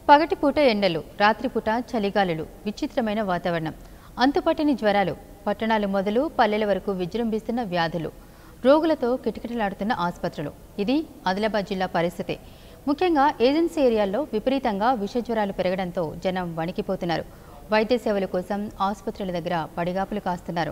పగటిపూట ఎండలు రాత్రిపూట చలిగాలులు విచిత్రమైన వాతావరణం అంతుపట్టని జ్వరాలు పట్టణాలు మొదలు పల్లెల వరకు విజృంభిస్తున్న వ్యాధులు రోగులతో కిటకిటలాడుతున్న ఆసుపత్రులు ఇది ఆదిలాబాద్ జిల్లా పరిస్థితి ముఖ్యంగా ఏజెన్సీ ఏరియాల్లో విపరీతంగా విషజ్వరాలు పెరగడంతో జనం వణికిపోతున్నారు వైద్య సేవల కోసం ఆసుపత్రుల దగ్గర పడిగాపులు కాస్తున్నారు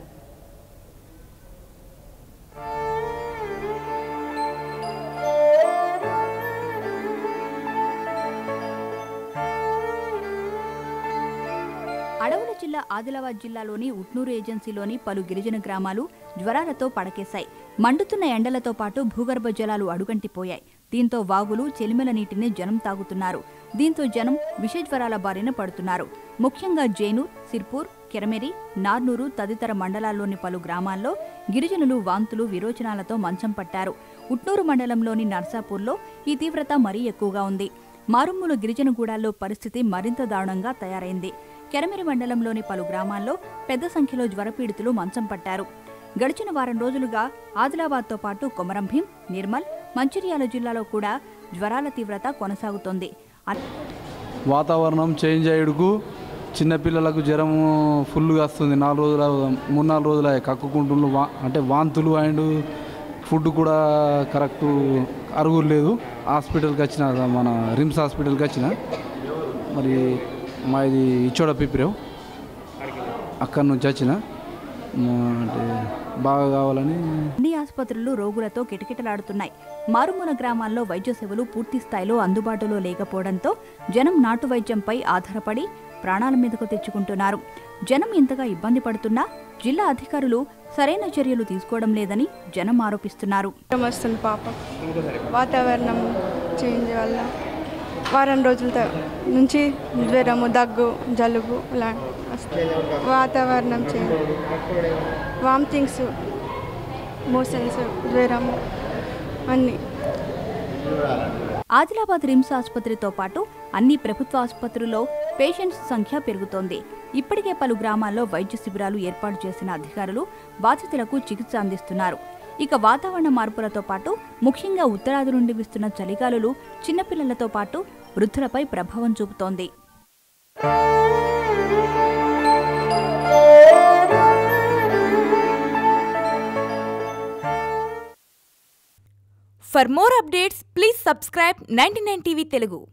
అడవుల జిల్లా ఆదిలాబాద్ జిల్లాలోని ఉట్నూరు ఏజెన్సీలోని పలు గిరిజన గ్రామాలు జ్వరాలతో పడకేశాయి మండుతున్న ఎండలతో పాటు భూగర్భ జలాలు అడుగంటిపోయాయి దీంతో వాగులు చెలిమెల నీటిని జనం తాగుతున్నారు దీంతో జనం విషజ్వరాల బారిన పడుతున్నారు ముఖ్యంగా జైనూర్ సిర్పూర్ కెరమెరి నార్నూరు తదితర మండలాల్లోని పలు గ్రామాల్లో గిరిజనులు వాంతులు విరోచనాలతో మంచం పట్టారు ఉట్నూరు మండలంలోని నర్సాపూర్లో ఈ తీవ్రత మరీ ఎక్కువగా ఉంది మారుమూల గిరిజన గూడాల్లో పరిస్థితి మరింత దారుణంగా తయారైంది కెరమెరి మండలంలోని పలు గ్రామాల్లో పెద్ద సంఖ్యలో జ్వరపీడితులు మంచం పట్టారు గడిచిన వారం రోజులుగా ఆదిలాబాద్తో పాటు కొమరంభీం నిర్మల్ మంచిర్యాల జిల్లాలో కూడా జ్వరాల తీవ్రత కొనసాగుతోంది అన్- వాతావరణం చేంజ్ అయ్యేడుకు చిన్నపిల్లలకు జ్వరం ఫుల్గా వస్తుంది నాలుగు రోజుల మూడు నాలుగు రోజుల కక్కుకుంటుండ్రు వా అంటే వాంతులు అండ్ ఫుడ్ కూడా కరెక్ట్ అరుగులు లేదు హాస్పిటల్కి వచ్చిన మన రిమ్స్ హాస్పిటల్కి వచ్చిన మరి మా ఇది ఇచ్చోడ పిపిరావు అక్కడి నుంచి వచ్చిన మా అంటే బాగా కావాలని అన్ని ఆసుపత్రులు రోగులతో కిటకిటలాడుతున్నాయి మారుమూల గ్రామాల్లో వైద్య సేవలు పూర్తి స్థాయిలో అందుబాటులో లేకపోవడంతో జనం నాటు వైద్యంపై ఆధారపడి ప్రాణాల మీదకు తెచ్చుకుంటున్నారు జనం ఇంతగా ఇబ్బంది పడుతున్నా జిల్లా అధికారులు సరైన చర్యలు తీసుకోవడం లేదని జనం ఆరోపిస్తున్నారు జ్వరం వస్తుంది పాప వాతావరణం చేంజ్ వల్ల వారం రోజుల త- నుంచి జ్వరము దగ్గు జలుబు ఇలా వస్తుంది వాతావరణం చేంజ్ వామిటింగ్స్ మోషన్స్ జ్వరము అన్నీ ఆదిలాబాద్ రిమ్స్ ఆసుపత్రితో పాటు అన్ని ప్రభుత్వ ఆసుపత్రుల్లో పేషెంట్స్ సంఖ్య పెరుగుతోంది ఇప్పటికే పలు గ్రామాల్లో వైద్య శిబిరాలు ఏర్పాటు చేసిన అధికారులు బాధితులకు చికిత్స అందిస్తున్నారు ఇక వాతావరణ మార్పులతో పాటు ముఖ్యంగా ఉత్తరాది నుండి వీస్తున్న చలిగాలులు చిన్నపిల్లలతో పాటు వృద్ధులపై ప్రభావం చూపుతోంది For more updates, please subscribe 99 TV Telugu.